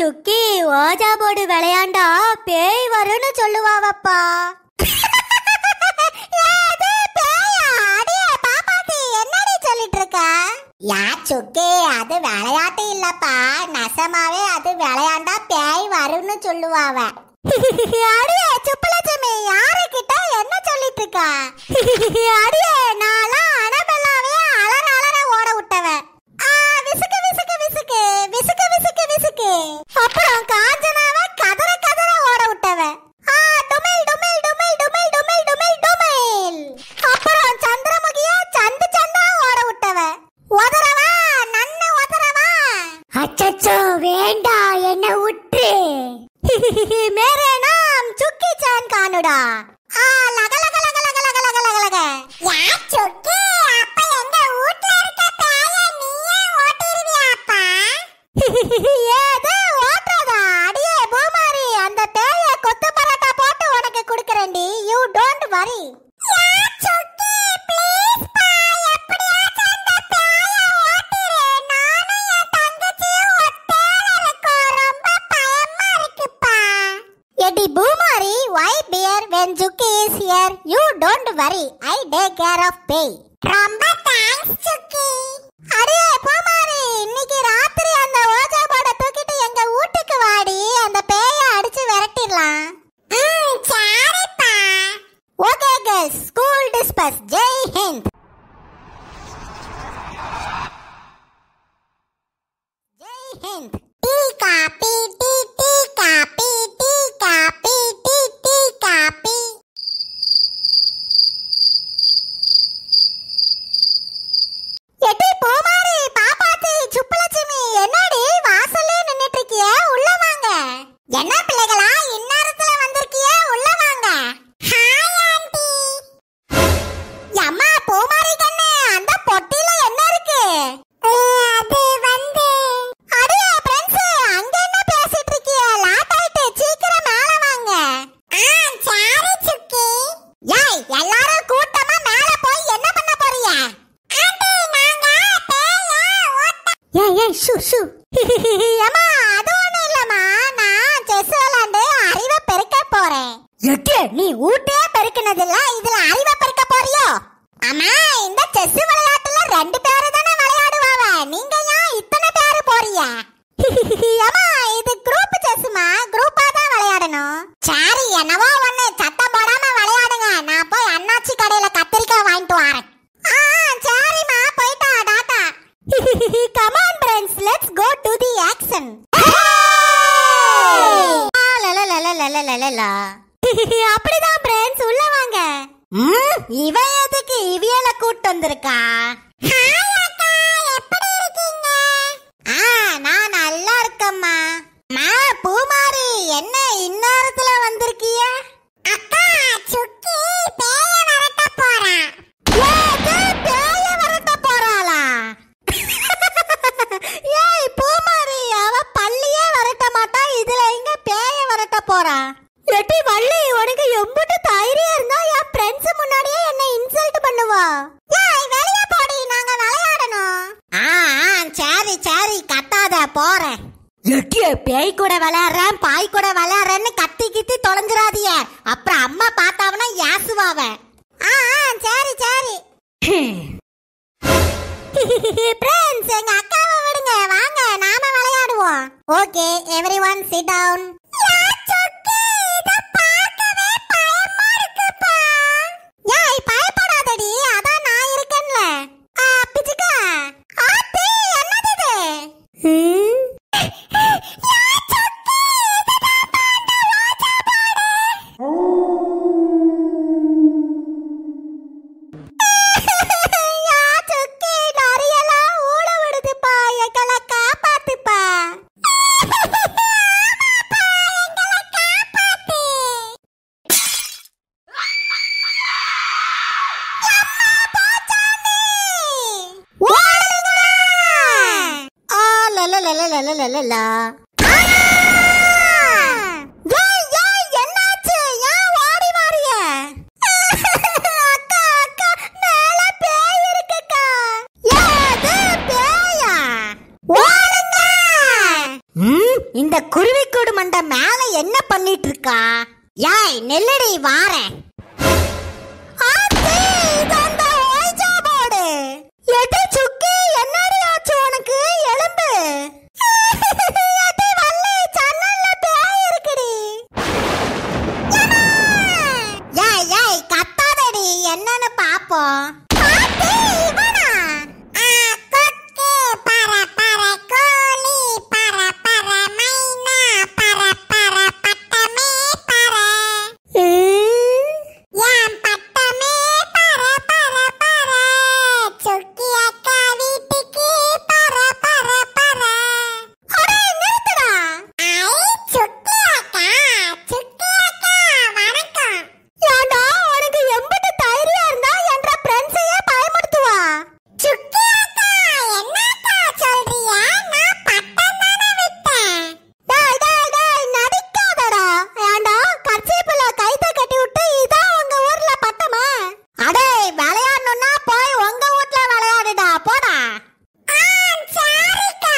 சுக்கி ouija board விளையாண்டா பேய் வரும்னு சொல்லுவாவப்பா யா சுக்கி அது விளையாட்டு இல்லப்பா நசமாவே அது விளையாண்டா பேய் வரும்னு சொல்லுவாவ அடியே சுப்பலட்சுமி யாருக்கிட்ட என்ன சொல்லிட்டு இருக்கா அடியே நான்லாம் அனபெல்லாவே அலற அலற ஓட விட்டவன் ஆ, விசுக்கு விசுக்கு விசுக்கு விசுக்கு விசுக்கு விசுக்கு அப்புறம் காஞ்சனாவ கதற கதற ஓட விட்டவன் ஆ, டுமில் டுமில் டுமில் டுமில் டுமில் டுமில் டுமில் அப்புறம் சந்திரமுகிய சந்து சந்தா ஓட விட்டவன் உதறவா நன்ன உதறவா அச்சச்சோ வேண்டா என்ன விட்டு மேரே நாம் சுக்கி சான் கானுடா ஆ லக லக லக லக லக லக லக லக யா சுக்கி அப்ப எங்க வீட்ல இருக்க பேய நீயே ஓட்டிருவியாப்பா ஏது ஓட்டுறதா அடியே பூமாரி அந்த பேய கொத்து பரோட்டா போட்டு உனக்கு கொடுக்கறேன்டி யூ டோன்ட் வரி எடி Poomari why beer when Zuki is here you don't worry I take care of pay ரொம்ப தேங்க்ஸ் சுக்கி அடே பூமாரி இன்னைக்கு ராத்திரி அந்த ஓஜா போட தூக்கிட்டு எங்க வீட்டுக்கு வாடி அந்த பேய அடிச்சு விரட்டிடலாம் ம் சரிப்பா ஓகே கேர்ள்ஸ் ஸ்கூல் டிஸ்பஸ் Jai Hind Jai Hind tea coffee tea tea coffee tea coffee tea tea coffee எட்டி பூமாரி பாப்பாத்தி சுப்புலட்சுமி என்னடி வாசல்லே நின்னுட்டு இருக்கிய உள்ள வாங்க என்ன பிள்ளைகளா இந்நேரத்துல வந்திருக்கிய உள்ள வாங்க ஹாய் ஆண்டி அம்மா பூமாரி கண்ணு அந்த பொட்டில என்ன இருக்கு அது வந்து அடியே ஃப்ரெண்ட்ஸ் அங்க என்ன பேசிட்டு இருக்கிய லாட் ஆயிட்டு சீக்கிரம் மேல வாங்க ஆ சாரி சுக்கி ஏய் எல்லாரும் கூட்டமா மேல போய் என்ன பண்ண போறீங்க ஆண்டி நாங்க பேய ஓட்ட ஏய் ஏய் ஷூ ஷூ அம்மா அது ஒண்ணும் இல்லம்மா நான் செஸ் விளையாண்டு அறிவை பெருக்க போறேன் எட்டு நீ ஊட்டே பெருக்கினதில்ல இதுல அறிவை பெருக்க போறியோ ஆமா இந்த செஸ் விளையாட்டுல ரெண்டு பேரு தானே விளையாடுவாவ நீங்க ஏன் இத்தனை பேரு போறீங்க அம்மா இது குரூப் செஸ்மா குரூப்பா தான் விளையாடணும் சரி என்னவோ ஒண்ணு சத்தம் போடாம விளையாடுங்க நான் போய் அண்ணாச்சி கடையில கத்திரிக்காய் வாங்கிட்டு வரேன் ஆ சரிம்மா போயிட்டா டாடா come on friends let's go to the action அப்படிதான் ஃப்ரெண்ட்ஸ் உள்ள வாங்க ம் இவ எதுக்கு இவியல கூட்டு வந்திருக்கா ஹாய் அக்கா எப்படி இருக்கீங்க ஆ நான் நல்லா இருக்கம்மா மா பூமாரி என்ன இந்நேரத்துல வந்திருக்கிய அக்கா சுக்கி பேய வரட்ட போறா ஏது பேய வரட்ட போறாளா ஏய் பூமாரி அவ பள்ளியே வரட்ட மாட்டா இதுல எங்க பேய வரட்ட போறா எட்டி வள்ளி உனக்கு எம்புட்டு தைரியம் இருந்தா என் ஃப்ரெண்ட்ஸ் முன்னாடியே என்ன இன்சல்ட் பண்ணுவா ஏய் வெளிய போடி நாங்க விளையாடணும் ஆ ஆ சரி சரி கத்தாத போறேன் எட்டிய பேய் கூட விளையாடுறேன் பாய் கூட விளையாடுறேன்னு கத்தி கித்தி தொலைஞ்சிராதிய அப்புறம் அம்மா பார்த்தாவனா யாசுவாவ ஆ ஆ சரி சரி ஃப்ரெண்ட்ஸ் எங்க அக்காவை விடுங்க வாங்க நாம விளையாடுவோம் ஓகே எவ்ரிஒன் சிட் டவுன் ஏய் பயப்படாதடி அதான் நான் இருக்கேன்ல ஆ பிச்சுக்கா ஆத்தி என்னது இது யா சுக்கி நரியெல்லாம் ஊட விடுதுப்பா எங்களை காப்பாத்துப்பா லலலலலலலலா. ஆ! ஏய், ஏய், என்னாச்சு? ஏன் ஓடி வாரிய? அக்கா, அக்கா, மேல பேய் இருக்குக்கா. ஏது பேயா? ஓடுங்க! ம், இந்த கு யாய் நெல்லடி வாரேன் ஆத்தி, இது அந்த ஓய்ஜா போர்டு. எடி சுக்கி, என்னடி ஆச்சு உனக்கு? எலும்பு. எடி வள்ளி, ஜன்னல்ல பேய் இருக்குடி. எம்மா! ஏய், ஏய், கத்தாதடி, என்னன்னு பாப்போம் ஆத்தி, இவனா? ஆ, கொக்கு, பற, பற, கோழி, பற, பற, மைனா, பற, பற, பட்டமே, பற. என் பட்டமே பற பற பற சுக்கி அக்கா வீட்டுக்கு பற பற பற அடே நிறுத்துடா ஐ சுக்கி அக்கா சுக்கி அக்கா வணக்கம் ஏண்டா உனக்கு எம்பிட்டு தைரியம் இருந்தா என்ற ஃப்ரெண்ட்ஸையே பயமுறுத்துவா சுக்கி அக்கா என்னக்கா சொல்றிய நான் பட்டம் தானே விட்டேன் டேய் டேய் டேய் நடிக்காதடா ஏண்டா கர்ச்சீப்புல கைத்த கட்டி விட்டு இதான் உங்க ஊர்ல பட்டமா அடே விளையாடணும்னா போய் உங்க வீட்ல விளையாடுடா போடா சாரிக்கா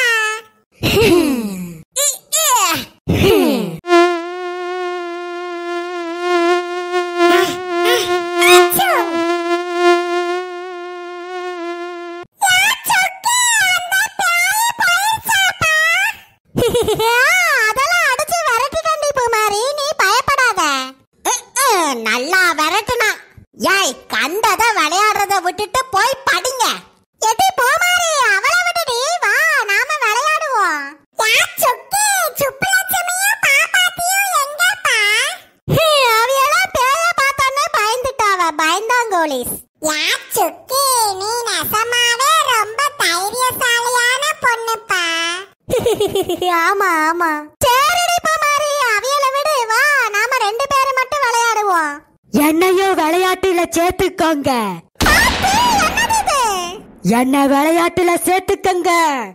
அதெல்லாம் அடிச்சு விரட்டிட்டேன்டி பூமாரி நீ பயப்படாத அஹ், அஹ், நல்லா விரட்டுனா ஏய் கண்டத விளையாடுறத விட்டுட்டு போய் படிங்க எடி பூமாரி அவளை விட்டுடி வா நாம விளையாடுவோம் யா சுக்கி சுப்புலட்சுமியும் பாப்பாத்தியும் எங்கப்பா அவையெல்லாம் பேய பார்த்தோன்னே பயந்துட்டாவ பயந்தாங்கோலிஸ் யா சுக்கி நீ நெசமாவே ரொம்ப தைரியசாலியான பொண்ணுப்பா ஆமா ஆமா சரிடி பூமாரி அவியல விடு வா நாம ரெண்டு பேரும் மட்டும் விளையாடுவோம் என்னையும் விளையாட்டுல சேர்த்துக்கோங்க ஆத்தி, என்னது இது? என்ன விளையாட்டுல சேர்த்துக்கங்க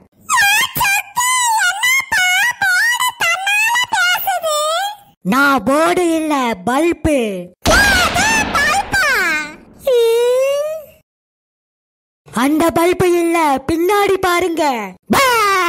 நான் போர்டு இல்ல பல்பு அந்த பல்பு இல்ல பின்னாடி பாருங்க பா!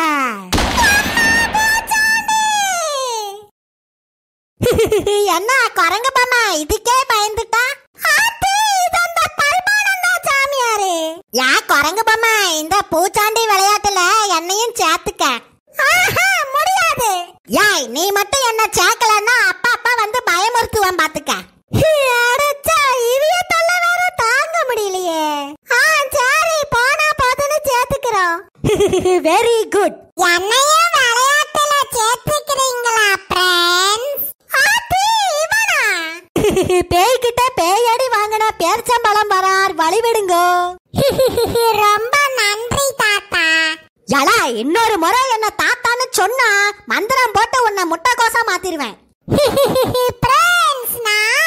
என்ன குரங்கு பாமா இதுக்கே பயந்துட்டா ஆத்தி, இது அந்த பல்பானந்தா சாமியாரு யா குரங்கு பாமா இந்த பூச்சாண்டி விளையாட்டுல என்னையும் சேர்த்துக்க ஆஹா, முடியாது ஏய் நீ மட்டும் என்ன சேர்க்கலன்னா அப்பா அப்பா வந்து பயமுறுத்துவான் பாத்துக்க அடச்சா இவிய தொல்லை வேற தாங்க முடியலையே ஆ சரி போனா போதுன்னு சேர்த்துக்கிறோம் வெரி குட் என்னையும் விளையாட்டுல சேர்த்துக்கிறீங்களா ஃப்ரெண்ட்ஸ் ஆத்தி இவனா பேய்கிட்ட பேயடி வாங்கின பேர்ச்சம்பழம் வரார் வழிவிடுங்கோ ரொம்ப நன்றி தாத்தா யலா இன்னொரு முறை என்ன தாத்தான்னு சொன்னா மந்திரம் போட்டு உன்னை முட்டைக்கோசா மாத்திருவேன் ஃப்ரெண்ட்ஸ் நான்